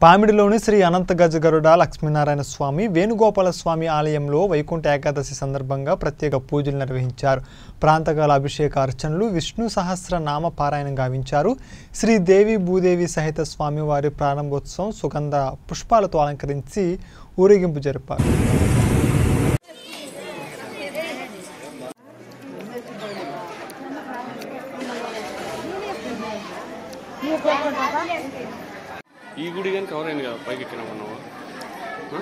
పామిడిలోని శ్రీ అనంత గజగరుడ లక్ష్మీనారాయణ స్వామి వేణుగోపాల స్వామి ఆలయంలో వైకుంఠ ఏకాదశి సందర్భంగా ప్రత్యేక పూజలు నిర్వహించారు ప్రాంతకాల అభిషేక అర్చనలు విష్ణు సహస్ర నామ పారాయణం గావించారు శ్రీ దేవి భూదేవి సహిత స్వామివారి ప్రారంభోత్సవం సుగంధ పుష్పాలతో అలంకరించి ఊరేగింపు జరిపారు ఈ గుడి కానీ కవర్ అయింది కదా పైకి ఎక్కినామన్నావా ఆ?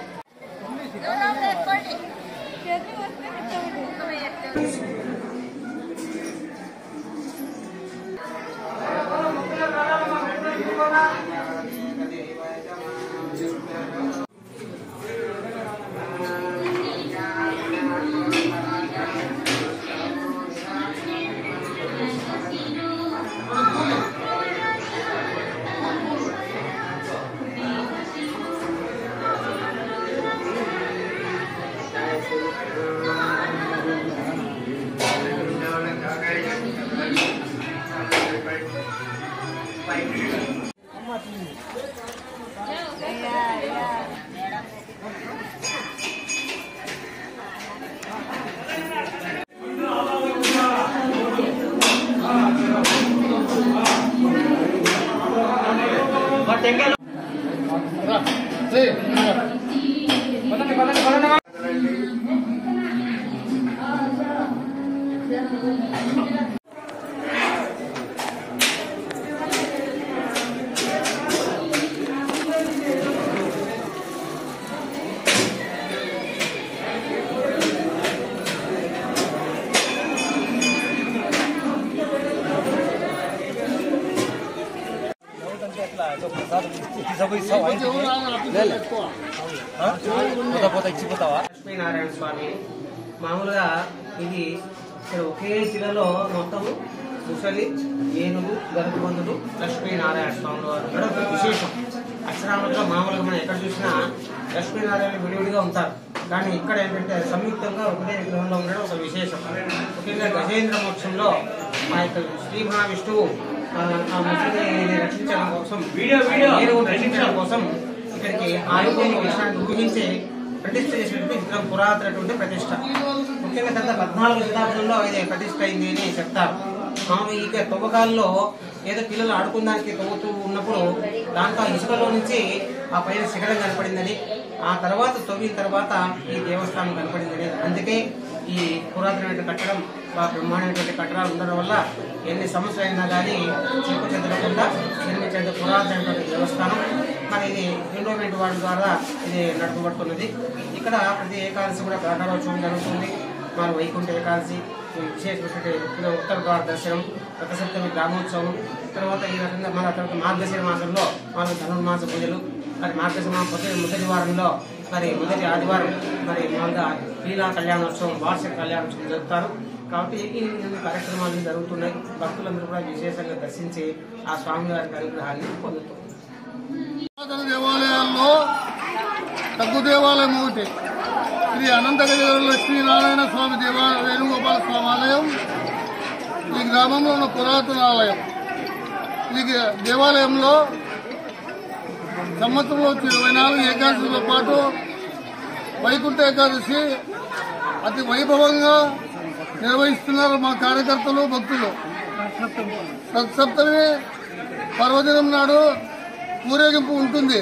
లక్ష్మీనారాయణ స్వామి మామూలుగా ఇది ఇక్కడ ఒకే శిలలో మొత్తం ముసలి ఏనుగు గరుకుబంధుడు లక్ష్మీనారాయణ స్వామి వారు కూడా ఒక విశేషం అక్షరాములుగా మామూలుగా మనం ఎక్కడ చూసినా లక్ష్మీనారాయణ విడివిడిగా ఉంటారు కానీ ఇక్కడ ఏంటంటే సంయుక్తంగా ఒకటే విగ్రహంలో ఉండడం ఒక విశేషం ముఖ్యంగా గజేంద్ర మోక్షంలో మా యొక్క శ్రీ మహావిష్ణువు ఆ, ఆ ముసలిని రక్షించడం కోసం ఏనుగును రక్షించడం కోసం ఇక్కడికి ఆయుధంలో విషయాన్ని ఊహించి ప్రతిష్ట చేసినటువంటి విగ్రహం పురాతనటువంటి ప్రతిష్ట ముఖ్యంగా తర్వాత పద్నాలుగు శతాబ్దంలో ఇది ప్రతిష్ట అయింది అని చెప్తారు మామూలు ఇక తవ్వకాల్లో ఏదో పిల్లలు ఆడుకోవడానికి తవ్వుతూ ఉన్నప్పుడు దాంట్లో ఆ ఇసుకలో నుంచి ఆ పైన శిఖరం కనపడిందని ఆ తర్వాత తవ్విన తర్వాత ఈ దేవస్థానం కనపడిందని అందుకే ఈ పురాతనమైన కట్టడం బాగా బ్రహ్మాండమైనటువంటి కట్టడాలు ఉండడం వల్ల ఎన్ని సంవత్సరాలు అయినా కానీ చెక్కు చెదరకుండా నిర్మించే పురాతనమైనటువంటి దేవస్థానం మరి ఇది ఎండోమెంట్ వారి ద్వారా ఇది నడపబడుతున్నది ఇక్కడ ప్రతి ఏకాదశి కూడా ప్రాకారోత్సవం జరుగుతుంది మన వైకుంఠ ఏకాదశి విశేషమైనటువంటి ఉత్తర ద్వార దర్శనం రథసప్తమి గ్రామోత్సవం తర్వాత ఈ రకంగా మన తర్వాత మార్గశిర మాసంలో మన ధనుర్మాస పూజలు మరి మార్గశిర మాసం మొదటి మొదటి వారంలో మరి మొదటి ఆదివారం మరి మామూలుగా లీలా కళ్యాణోత్సవం వార్షిక కళ్యాణోత్సవం జరుపుతారు కాబట్టి ఈ ఈ కార్యక్రమాలు జరుగుతున్నాయి భక్తులందరూ కూడా విశేషంగా దర్శించి ఆ స్వామివారి అనుగ్రహాన్ని పొందుతున్నారు పురాతన దేవాలయాల్లో తగ్గు దేవాలయం ఒకటి శ్రీ అనంతగిరి లక్ష్మీనారాయణ స్వామి దేవాలయం వేణుగోపాల స్వామి ఆలయం ఈ గ్రామంలో ఉన్న పురాతన ఆలయం ఈ దేవాలయంలో సంవత్సరంలో వచ్చే ఇరవై నాలుగు ఏకాదశితో పాటు వైకుంఠ ఏకాదశి అతి వైభవంగా నిర్వహిస్తున్నారు మా కార్యకర్తలు భక్తులు సప్తమి పర్వదినం నాడు ఊరేగింపు ఉంటుంది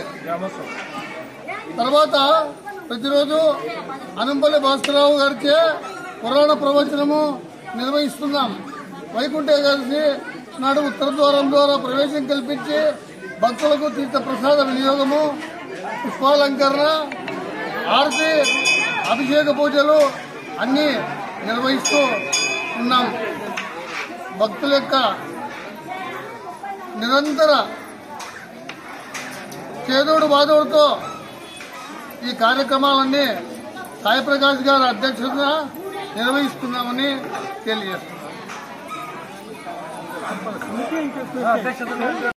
తర్వాత ప్రతిరోజు అనంపల్లి భాస్కరరావు గారిచే పురాణ ప్రవచనము నిర్వహిస్తున్నాం వైకుంఠ ఏకాదశి నాడు ఉత్తర ద్వారం ద్వారా ప్రవేశం కల్పించి భక్తులకు తీర్థ ప్రసాద వినియోగము పుష్పాలంకరణ ఆరతి అభిషేక పూజలు అన్ని నిర్వహిస్తూ ఉన్నాం భక్తుల యొక్క నిరంతర చేదోడు బాదోడుతో ఈ కార్యక్రమాలన్నీ సాయి ప్రకాష్ గారి అధ్యక్షతన నిర్వహిస్తున్నామని తెలియజేస్తున్నాం